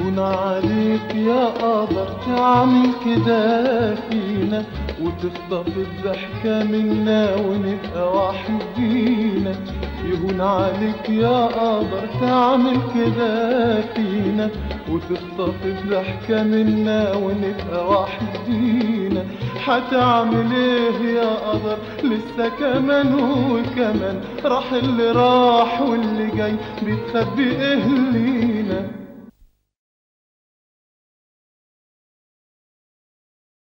يهون عليك يا قدر تعمل كده فينا وتخطف الضحكة منا ونبقى وحدينا يهون عليك يا قدر تعمل كده فينا وتخطف الضحكة منا ونبقى وحدينا هتعمل ايه يا قدر لسه كمان وكمان راح اللي راح واللي جاي بتخبي ايه لينا